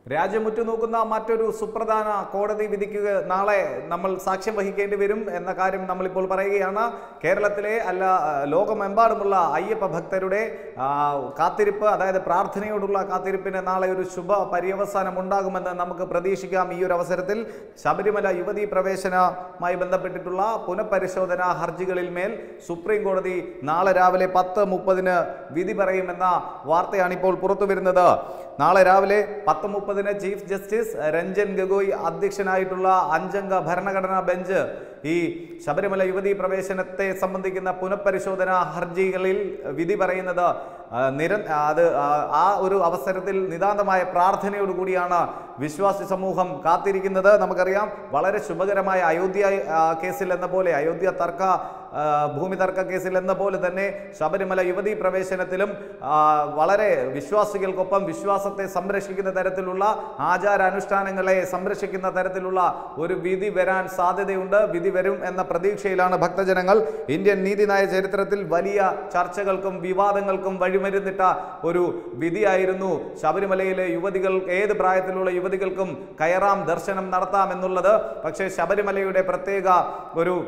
രാജ്യം ഉറ്റുനോക്കുന്ന മറ്റൊരു സുപ്രധാന കോടതി വിധിക്ക് നാളെ നമ്മൾ സാക്ഷ്യം വഹിക്കേണ്ടി വരും എന്ന കാര്യം നമ്മളിപ്പോൾ പറയുകയാണ് കേരളത്തിലെ അല്ല ആ, ലോകമെമ്പാടുമുള്ള അയ്യപ്പ ഭക്തരുടെ ആ, കാത്തിരിപ്പ് അതായത് പ്രാർത്ഥനയോടുള്ള കാത്തിരിപ്പിന് നാളെ ഒരു ശുഭ പര്യവസാനം ഉണ്ടാകുമെന്ന് നമുക്ക് പ്രതീക്ഷിക്കാം ഈ ഒരു അവസരത്തിൽ ശബരിമല യുവതീ പ്രവേശനവുമായി ബന്ധപ്പെട്ടിട്ടുള്ള പുനഃപരിശോധന ഹർജികളിൽ മേൽ സുപ്രീം കോടതി നാളെ രാവിലെ പത്ത് മുപ്പതിന് വിധി പറയുമെന്ന വാർത്തയാണ് ഇപ്പോൾ പുറത്തു വരുന്നത് നാളെ രാവിലെ പത്ത് മുപ്പതിന് ചീഫ് ജസ്റ്റിസ് രഞ്ജൻ ഗഗോയ് അധ്യക്ഷനായിട്ടുള്ള അഞ്ചംഗ ഭരണഘടനാ ബെഞ്ച് ഈ ശബരിമല യുവതീ പ്രവേശനത്തെ സംബന്ധിക്കുന്ന പുനഃപരിശോധന ഹർജികളിൽ വിധി പറയുന്നത് ആ, നിര അത് ആ, ആ ഒരു അവസരത്തിൽ നിതാന്തമായ പ്രാർത്ഥനയോടുകൂടിയാണ് വിശ്വാസി സമൂഹം കാത്തിരിക്കുന്നത് നമുക്കറിയാം വളരെ ശുഭകരമായ അയോധ്യ ആ, കേസിൽ എന്ന പോലെ അയോധ്യ തർക്ക ആ, ഭൂമി തർക്ക കേസിൽ എന്ന പോലെ തന്നെ ശബരിമല യുവതീ പ്രവേശനത്തിലും ആ, വളരെ വിശ്വാസികൾക്കൊപ്പം വിശ്വാസത്തെ സംരക്ഷിക്കുന്ന തരത്തിലുള്ള ആചാരാനുഷ്ഠാനങ്ങളെ സംരക്ഷിക്കുന്ന തരത്തിലുള്ള ഒരു വിധി വരാൻ സാധ്യതയുണ്ട് വിധി വരും എന്ന പ്രതീക്ഷയിലാണ് ഭക്തജനങ്ങൾ ഇന്ത്യൻ നീതിന്യായ ചരിത്രത്തിൽ വലിയ ചർച്ചകൾക്കും വിവാദങ്ങൾക്കും വഴിമരുന്നിട്ട ഒരു വിധിയായിരുന്നു ശബരിമലയിലെ യുവതികൾ ഏത് പ്രായത്തിലുള്ള യുവതികൾക്കും കയറാം ദർശനം നടത്താം എന്നുള്ളത് പക്ഷേ ശബരിമലയുടെ പ്രത്യേക ഒരു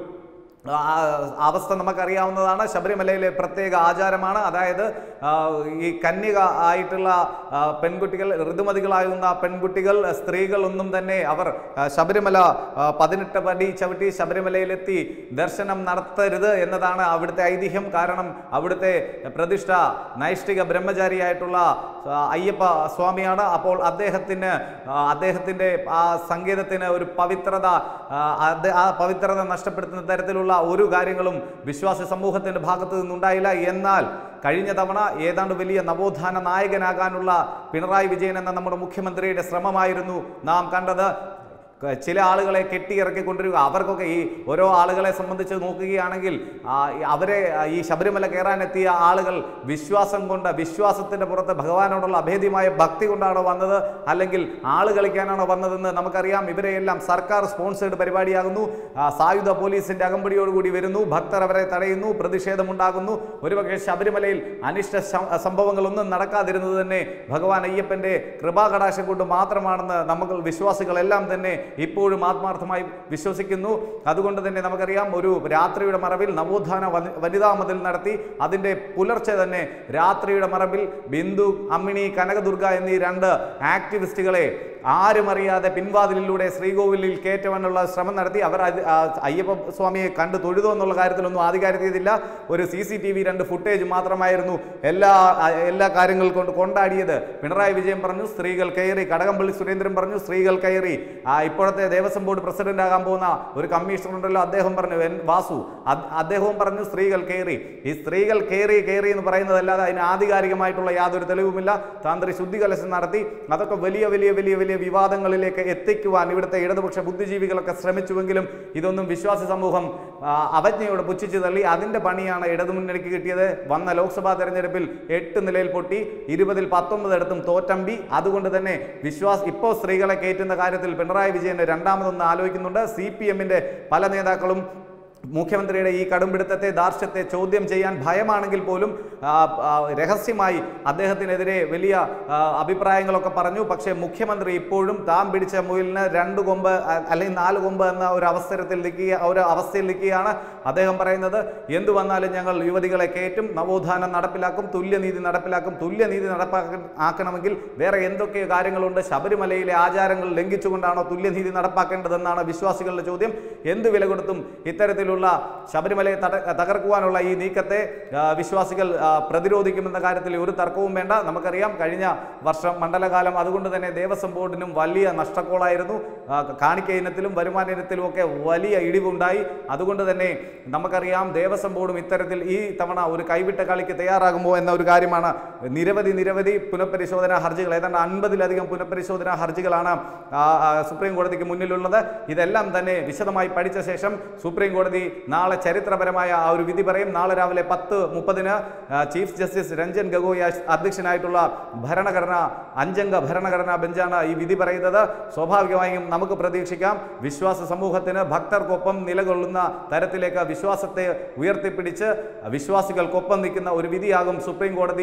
ആ, അവസ്ഥ നമുക്കറിയാവുന്നതാണ് ശബരിമലയിലെ പ്രത്യേക ആചാരമാണ് അതായത് ആ, ഈ കന്യക ആയിട്ടുള്ള ആ, പെൺകുട്ടികൾ ഋതുമതികളാകുന്ന പെൺകുട്ടികൾ സ്ത്രീകൾ ഒന്നും തന്നെ അവർ ആ, ശബരിമല ആ, പതിനെട്ട് പടി ചവിട്ടി ശബരിമലയിലെത്തി ദർശനം നടത്തരുത് എന്നതാണ് അവിടുത്തെ ഐതിഹ്യം കാരണം അവിടുത്തെ പ്രതിഷ്ഠ നൈഷ്ഠിക ബ്രഹ്മചാരിയായിട്ടുള്ള ആ, അയ്യപ്പ സ്വാമിയാണ് അപ്പോൾ അദ്ദേഹത്തിന് ആ, അദ്ദേഹത്തിൻ്റെ ആ സംഗീതത്തിന് ഒരു പവിത്രത ആ, അത് ആ പവിത്രത നഷ്ടപ്പെടുത്തുന്ന തരത്തിലുള്ള ഒരു കാര്യങ്ങളും വിശ്വാസ സമൂഹത്തിന്റെ ഭാഗത്തു നിന്നുണ്ടായില്ല എന്നാൽ കഴിഞ്ഞ തവണ ഏതാണ്ട് വലിയ നവോത്ഥാന നായകനാകാനുള്ള പിണറായി വിജയൻ എന്ന നമ്മുടെ മുഖ്യമന്ത്രിയുടെ ശ്രമമായിരുന്നു നാം കണ്ടത് ക- ചില ആളുകളെ കെട്ടിയിറക്കി കൊണ്ടുവരിക അവർക്കൊക്കെ ഈ ഓരോ ആളുകളെ സംബന്ധിച്ച് നോക്കുകയാണെങ്കിൽ ആ, ഈ അവരെ ആ, ഈ ശബരിമല കയറാനെത്തിയ ആളുകൾ വിശ്വാസം കൊണ്ട് വിശ്വാസത്തിന്റെ പുറത്ത് ഭഗവാനോടുള്ള അഭേദ്യമായ ഭക്തി കൊണ്ടാണോ വന്നത് അല്ലെങ്കിൽ ആള് കളിക്കാനാണോ വന്നതെന്ന് നമുക്കറിയാം ഇവരെയെല്ലാം സർക്കാർ സ്പോൺസേഡ് പരിപാടിയാകുന്നു ആ, സായുധ പോലീസിന്റെ അകമ്പടിയോടുകൂടി വരുന്നു ഭക്തർ അവരെ തടയുന്നു പ്രതിഷേധമുണ്ടാകുന്നു ഒരുപക്ഷെ ശബരിമലയിൽ അനിഷ്ട ശം- സംഭവങ്ങളൊന്നും നടക്കാതിരുന്നത് തന്നെ ഭഗവാൻ അയ്യപ്പന്റെ കൃപാകടാശം കൊണ്ട് മാത്രമാണെന്ന് നമുക്ക് വിശ്വാസികളെല്ലാം തന്നെ ഇപ്പോഴും ആത്മാർത്ഥമായി വിശ്വസിക്കുന്നു അതുകൊണ്ട് തന്നെ നമുക്കറിയാം ഒരു രാത്രിയുടെ മറവിൽ നവോത്ഥാന വനി- വനിതാ മതിൽ നടത്തി അതിൻ്റെ പുലർച്ചെ തന്നെ രാത്രിയുടെ മറവിൽ ബിന്ദു അമ്മിണി കനകദുർഗ എന്നീ രണ്ട് ആക്ടിവിസ്റ്റുകളെ ആരും അറിയാതെ പിൻവാതിലിലൂടെ ശ്രീകോവിലിൽ കയറ്റുവാനുള്ള ശ്രമം നടത്തി അവർ അത് ആ അയ്യപ്പ സ്വാമിയെ കണ്ടു തൊഴുതോ എന്നുള്ള കാര്യത്തിലൊന്നും ആധികാരികതയില്ല ഒരു സി സി ടി വി രണ്ട് ഫുട്ടേജ് മാത്രമായിരുന്നു എല്ലാ ആ, എല്ലാ കാര്യങ്ങൾ കൊണ്ട് കൊണ്ടാടിയത് പിണറായി വിജയൻ പറഞ്ഞു സ്ത്രീകൾ കയറി കടകംപള്ളി സുരേന്ദ്രൻ പറഞ്ഞു സ്ത്രീകൾ കയറി ആ ഇപ്പോഴത്തെ ദേവസ്വം ബോർഡ് പ്രസിഡന്റ് ആകാൻ പോകുന്ന ഒരു കമ്മീഷണർ ഉണ്ടല്ലോ അദ്ദേഹം പറഞ്ഞു എൻ വാസു അത് അദ്ദേഹവും പറഞ്ഞു സ്ത്രീകൾ കയറി ഈ സ്ത്രീകൾ കയറി കയറി എന്ന് പറയുന്നതല്ലാതെ അതിന് ആധികാരികമായിട്ടുള്ള യാതൊരു തെളിവുമില്ല താന്ത്രി ശുദ്ധികലശം നടത്തി അതൊക്കെ വലിയ വലിയ വലിയ വലിയ വിവാദങ്ങളിലേക്ക് എത്തിക്കുവാൻ ഇവിടുത്തെ ഇടതുപക്ഷ ബുദ്ധിജീവികളൊക്കെ ശ്രമിച്ചുവെങ്കിലും ഇതൊന്നും വിശ്വാസി സമൂഹം ആ, അവജ്ഞയോടെ പുച്ഛിച്ചു തള്ളി അതിന്റെ പണിയാണ് ഇടതുമുന്നണിക്ക് കിട്ടിയത് വന്ന ലോക്സഭാ തെരഞ്ഞെടുപ്പിൽ എട്ട് നിലയിൽ പൊട്ടി ഇരുപതിൽ പത്തൊമ്പതിടത്തും തോറ്റമ്പി അതുകൊണ്ട് തന്നെ വിശ്വാസ് ഇപ്പോൾ സ്ത്രീകളെ കയറ്റുന്ന കാര്യത്തിൽ പിണറായി വിജയൻ രണ്ടാമതൊന്ന് ആലോചിക്കുന്നുണ്ട് സി പി എമ്മിന്റെ പല നേതാക്കളും മുഖ്യമന്ത്രിയുടെ ഈ കടുംപിടുത്തത്തെ ദാർഷ്ട്യത്തെ ചോദ്യം ചെയ്യാൻ ഭയമാണെങ്കിൽ പോലും ആ, ആ, രഹസ്യമായി അദ്ദേഹത്തിനെതിരെ വലിയ ആ, അഭിപ്രായങ്ങളൊക്കെ പറഞ്ഞു പക്ഷേ മുഖ്യമന്ത്രി ഇപ്പോഴും താൻ പിടിച്ച മുയലിന് രണ്ട് കൊമ്പ് ആ, അല്ലെങ്കിൽ നാല് കൊമ്പ് എന്ന ഒരു അവസരത്തിൽ നിൽക്കുക ഒരു അവസ്ഥയിൽ നിൽക്കുകയാണ് അദ്ദേഹം പറയുന്നത് എന്തു വന്നാലും ഞങ്ങൾ യുവതികളെ കയറ്റും നവോത്ഥാനം നടപ്പിലാക്കും തുല്യനീതി നടപ്പിലാക്കും തുല്യനീതി നടപ്പാക്ക ആക്കണമെങ്കിൽ വേറെ എന്തൊക്കെ കാര്യങ്ങളുണ്ട് ശബരിമലയിലെ ആചാരങ്ങൾ ലംഘിച്ചുകൊണ്ടാണോ തുല്യനീതി നടപ്പാക്കേണ്ടതെന്നാണ് വിശ്വാസികളുടെ ചോദ്യം എന്ത് വില കൊടുത്തും ഇത്തരത്തിലുള്ള ശബരിമലയെ തട- തകർക്കുവാനുള്ള ഈ നീക്കത്തെ ആ, വിശ്വാസികൾ ആ, പ്രതിരോധിക്കുമെന്ന കാര്യത്തിൽ ഒരു തർക്കവും വേണ്ട നമുക്കറിയാം കഴിഞ്ഞ വർഷം മണ്ഡലകാലം അതുകൊണ്ട് തന്നെ ദേവസ്വം ബോർഡിനും വലിയ നഷ്ടക്കോളായിരുന്നു ആ, കാണിക്ക ഇനത്തിലും വരുമാന ഇനത്തിലും ഒക്കെ വലിയ ഇടിവുണ്ടായി അതുകൊണ്ട് തന്നെ നമുക്കറിയാം ദേവസ്വം ബോർഡും ഇത്തരത്തിൽ ഈ തവണ ഒരു കൈവിട്ട കളിക്ക് തയ്യാറാകുമോ എന്ന ഒരു കാര്യമാണ് നിരവധി നിരവധി പുനഃപരിശോധനാ ഹർജികൾ ഏതാണ്ട് അൻപതിലധികം പുനഃപരിശോധനാ ഹർജികളാണ് ആ, ആ, സുപ്രീം കോടതിക്ക് മുന്നിലുള്ളത് ഇതെല്ലാം തന്നെ വിശദമായി പഠിച്ച ശേഷം സുപ്രീം കോടതി നാളെ ചരിത്രപരമായ ആ ഒരു വിധി പറയും നാളെ രാവിലെ പത്ത് മുപ്പതിന് ചീഫ് ജസ്റ്റിസ് രഞ്ജൻ ഗഗോയ് അ- അധ്യക്ഷനായിട്ടുള്ള ഭരണഘടന അഞ്ചംഗ ഭരണഘടനാ ബെഞ്ചാണ് ഈ വിധി പറയുന്നത് സ്വാഭാവികമായും നമുക്ക് പ്രതീക്ഷിക്കാം വിശ്വാസ സമൂഹത്തിന് ഭക്തർക്കൊപ്പം നിലകൊള്ളുന്ന തരത്തിലേക്ക് വിശ്വാസത്തെ ഉയർത്തിപ്പിടിച്ച് വിശ്വാസികൾക്കൊപ്പം നിൽക്കുന്ന ഒരു വിധിയാകും സുപ്രീം കോടതി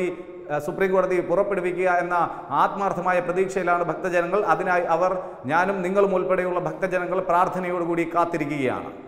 ആ, സുപ്രീം കോടതി പുറപ്പെടുവിക്കുക എന്ന ആത്മാർത്ഥമായ പ്രതീക്ഷയിലാണ് ഭക്തജനങ്ങൾ അതിനായി അവർ ഞാനും നിങ്ങളും ഉൾപ്പെടെയുള്ള ഭക്തജനങ്ങൾ പ്രാർത്ഥനയോടുകൂടി കാത്തിരിക്കുകയാണ്